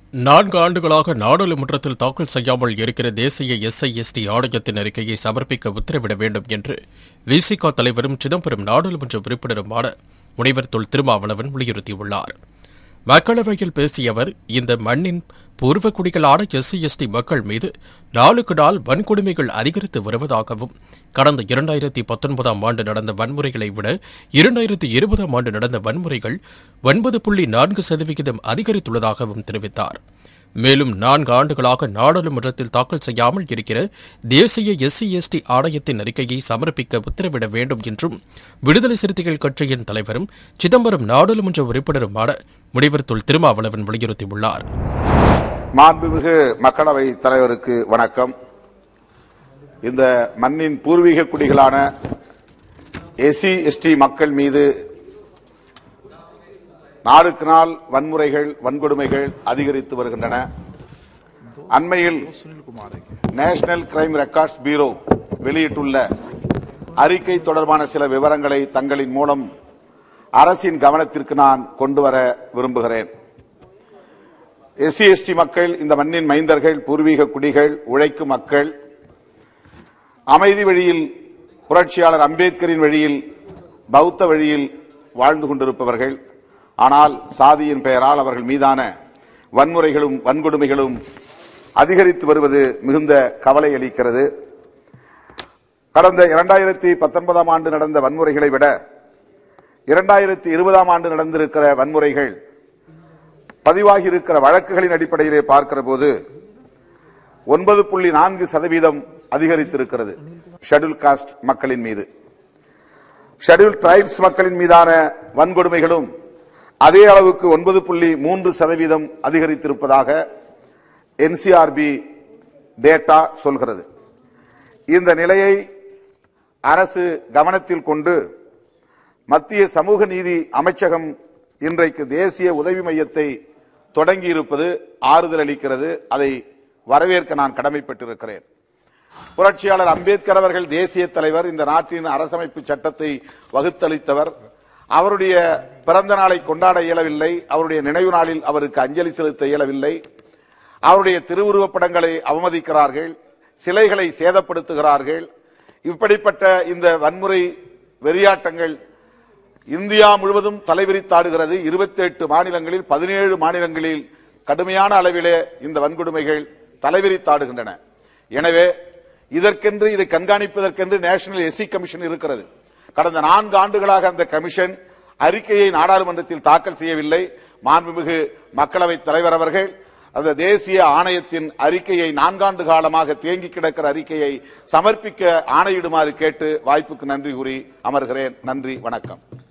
நான்கு ஆண்டுகளாக நாடாளுமன்றத்தில் தாக்கல் செய்யாமல் இருக்கிற தேசிய எஸ்ஐ எஸ்டி ஆணையத்தின் அறிக்கையை சமர்ப்பிக்க உத்தரவிட வேண்டும் என்று விசிக தலைவரும் சிதம்பரம் நாடாளுமன்ற உறுப்பினருமான முனைவர் தொல் திருமாவளவன் வலியுறுத்தியுள்ளார் மக்களவையில் பேசிய அவர் இந்த மண்ணின் பூர்வ குடிகளான எஸ்சி எஸ்டி மக்கள் மீது நாளுக்கு நாள் வன்கொடுமைகள் அதிகரித்து வருவதாகவும் கடந்த இரண்டாயிரத்தி பத்தொன்பதாம் ஆண்டு நடந்த வன்முறைகளை விட இரண்டாயிரத்தி இருபதாம் ஆண்டு நடந்த வன்முறைகள் ஒன்பது புள்ளி நான்கு சதவிகிதம் அதிகரித்துள்ளதாகவும் தெரிவித்தார் மேலும் நான்கு ஆண்டுகளாக நாடாளுமன்றத்தில் தாக்கல் செய்யாமல் இருக்கிற தேசிய எஸ்சி எஸ்டி ஆணையத்தின் அறிக்கையை சமர்ப்பிக்க உத்தரவிட வேண்டும் என்றும் விடுதலை சிறுத்தைகள் கட்சியின் தலைவரும் சிதம்பரம் நாடாளுமன்ற உறுப்பினருமான முனைவர் தொல் திருமாவளவன் வலியுறுத்தியுள்ளார் மாண்புமிகு மக்களவை தலைவருக்கு வணக்கம் இந்த மண்ணின் பூர்வீக குடிகளான எஸ்சி எஸ்டி மக்கள் மீது நாளுக்கு நாள் வன்முறைகள் வன்கொடுமைகள் அதிகரித்து வருகின்றன அண்மையில் நேஷனல் கிரைம் ரெக்கார்ட்ஸ் பியூரோ வெளியிட்டுள்ள அறிக்கை தொடர்பான சில விவரங்களை தங்களின் மூலம் அரசின் கவனத்திற்கு நான் கொண்டு வர விரும்புகிறேன் எஸ்சி எஸ்டி மக்கள் இந்த மண்ணின் மைந்தர்கள் பூர்வீக குடிகள் உழைக்கும் மக்கள் அமைதி வழியில் புரட்சியாளர் அம்பேத்கரின் வழியில் பௌத்த வழியில் வாழ்ந்து கொண்டிருப்பவர்கள் ஆனால் சாதியின் பெயரால் அவர்கள் மீதான வன்முறைகளும் வன்கொடுமைகளும் அதிகரித்து வருவது மிகுந்த கவலை அளிக்கிறது கடந்த இரண்டாயிரத்தி பத்தொன்பதாம் ஆண்டு நடந்த வன்முறைகளை விட இரண்டாயிரத்தி இருபதாம் ஆண்டு நடந்திருக்கிற வன்முறைகள் பதிவாகி இருக்கிற வழக்குகளின் அடிப்படையிலே பார்க்கிற போது ஒன்பது புள்ளி நான்கு சதவீதம் அதிகரித்திருக்கிறது ஷெட்யூல் காஸ்ட் மக்களின் மீது ஷெட்யூல் டிரைப்ஸ் மக்களின் மீதான வன்கொடுமைகளும் அதே அளவுக்கு ஒன்பது புள்ளி மூன்று சதவீதம் அதிகரித்திருப்பதாக என்சிஆர்பி டேட்டா சொல்கிறது இந்த நிலையை அரசு கவனத்தில் கொண்டு மத்திய சமூக நீதி அமைச்சகம் இன்றைக்கு தேசிய உதவி மையத்தை தொடங்கியிருப்பது ஆறுதல் அளிக்கிறது அதை வரவேற்க நான் கடமைப்பட்டிருக்கிறேன் புரட்சியாளர் அம்பேத்கர் அவர்கள் தேசிய தலைவர் இந்த நாட்டின் அரசமைப்பு சட்டத்தை வகுத்தளித்தவர் அவருடைய பிறந்த நாளை கொண்டாட இயலவில்லை அவருடைய நினைவு நாளில் அவருக்கு அஞ்சலி செலுத்த இயலவில்லை அவருடைய திருவுருவப் படங்களை அவமதிக்கிறார்கள் சிலைகளை சேதப்படுத்துகிறார்கள் இப்படிப்பட்ட இந்த வன்முறை வெறியாட்டங்கள் இந்தியா முழுவதும் தலைவிரித்தாடுகிறது இருபத்தி எட்டு மாநிலங்களில் பதினேழு மாநிலங்களில் கடுமையான அளவிலே இந்த வன்கொடுமைகள் தலைவிரித்தாடுகின்றன எனவே இதற்கென்று இதை கண்காணிப்பதற்கென்று நேஷனல் எஸ்சி கமிஷன் இருக்கிறது கடந்த நான்கு ஆண்டுகளாக அந்த கமிஷன் அறிக்கையை நாடாளுமன்றத்தில் தாக்கல் செய்யவில்லை மாண்புமிகு மக்களவைத் தலைவர் அவர்கள் அந்த தேசிய ஆணையத்தின் அறிக்கையை நான்காண்டு காலமாக தேங்கி கிடக்கிற அறிக்கையை சமர்ப்பிக்க ஆணையிடுமாறு கேட்டு வாய்ப்புக்கு நன்றி கூறி அமர்கிறேன் நன்றி வணக்கம்